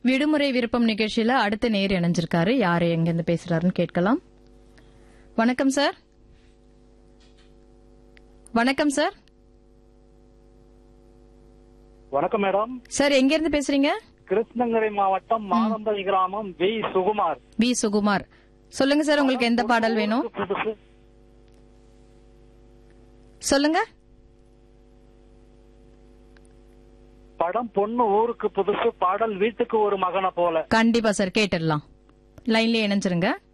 விடுமுறை விருப்பம் நிகழ்ச்சியில அடுத்த நேர் இணைஞ்சிருக்காரு யாரு எங்க இருந்து பேசுறாருன்னு கேட்கலாம் வணக்கம் சார் வணக்கம் சார் வணக்கம் மேடம் சார் எங்க இருந்து பேசுறீங்க கிருஷ்ணகிரி மாவட்டம் மாதம்பதி கிராமம் வி சுகுமார் வி சுகுமார் சொல்லுங்க சார் உங்களுக்கு எந்த பாடல் வேணும் புதுசு சொல்லுங்க படம் பொண்ணு ஊருக்கு புதுசு பாடல் வீட்டுக்கு ஒரு மகனை போல கண்டிப்பா சார் கேட்டுடலாம் லைன்லயே இணைஞ்சிருங்க